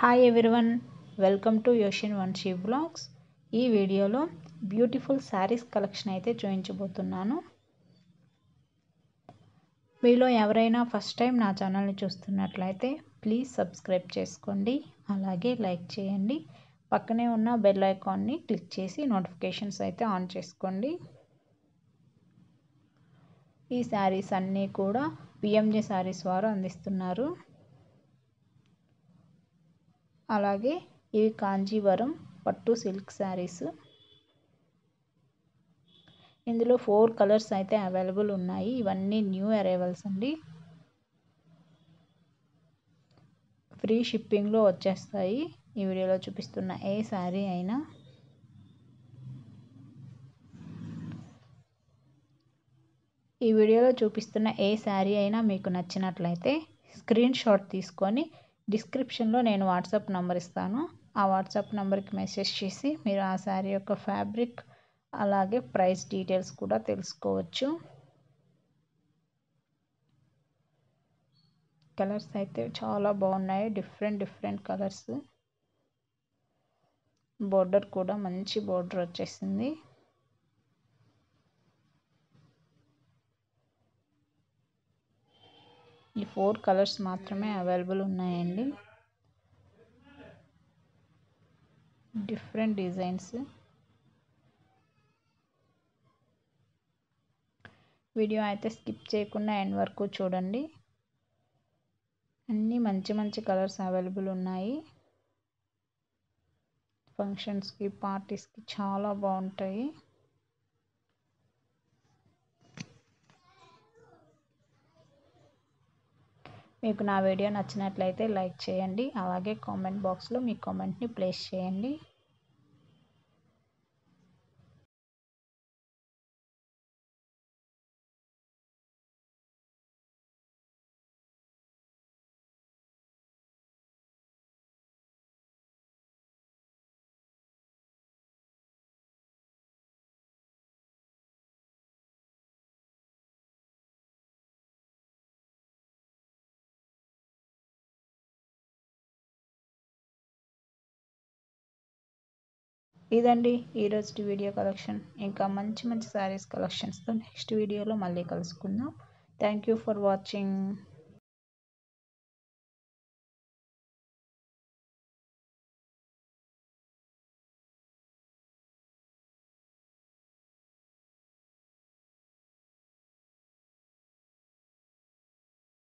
hi everyone welcome to యోషన్ Vamshi blogs ఈ వీడియోలో బ్యూటిఫుల్ శారీస్ కలెక్షన్ అయితే చూపించబోతున్నాను మీలో ఎవరైనా ఫస్ట్ టైం నా ఛానల్ని చూస్తున్నట్లయితే ప్లీజ్ సబ్స్క్రైబ్ చేసుకోండి అలాగే లైక్ చేయండి పక్కనే ఉన్న బెల్ ఐకాన్ని క్లిక్ చేసి నోటిఫికేషన్స్ అయితే ఆన్ చేసుకోండి ఈ శారీస్ అన్నీ కూడా పిఎంజే శారీస్ వారు అందిస్తున్నారు అలాగే ఇవి కాంజీవరం పట్టు సిల్క్ శారీస్ ఇందులో ఫోర్ కలర్స్ అయితే అవైలబుల్ ఉన్నాయి ఇవన్నీ న్యూ అరైవల్స్ అండి ఫ్రీ షిప్పింగ్లో వచ్చేస్తాయి ఈ వీడియోలో చూపిస్తున్న ఏ శారీ అయినా ఈ వీడియోలో చూపిస్తున్న ఏ శారీ అయినా మీకు నచ్చినట్లయితే స్క్రీన్ షాట్ తీసుకొని డిస్క్రిప్షన్లో నేను వాట్సాప్ నెంబర్ ఇస్తాను ఆ వాట్సాప్ నెంబర్కి మెసేజ్ చేసి మీరు ఆ శారీ యొక్క ఫ్యాబ్రిక్ అలాగే ప్రైస్ డీటెయిల్స్ కూడా తెలుసుకోవచ్చు కలర్స్ అయితే చాలా బాగున్నాయి డిఫరెంట్ డిఫరెంట్ కలర్స్ బోర్డర్ కూడా మంచి బోర్డర్ వచ్చేసింది ఈ ఫోర్ కలర్స్ మాత్రమే అవైలబుల్ ఉన్నాయండి డిఫరెంట్ డిజైన్స్ వీడియో అయితే స్కిప్ చేయకుండా ఎండ్ వరకు చూడండి అన్నీ మంచి మంచి కలర్స్ అవైలబుల్ ఉన్నాయి ఫంక్షన్స్కి పార్టీస్కి చాలా బాగుంటాయి మీకు నా వీడియో నచ్చినట్లయితే లైక్ చేయండి అలాగే కామెంట్ బాక్స్లో మీ కామెంట్ని ప్లేస్ చేయండి ఇదండి ఈరోజు వీడియో కలెక్షన్ ఇంకా మంచి మంచి శారీస్ కలెక్షన్స్తో నెక్స్ట్ వీడియోలో మళ్ళీ కలుసుకుందాం థ్యాంక్ యూ ఫర్ వాచింగ్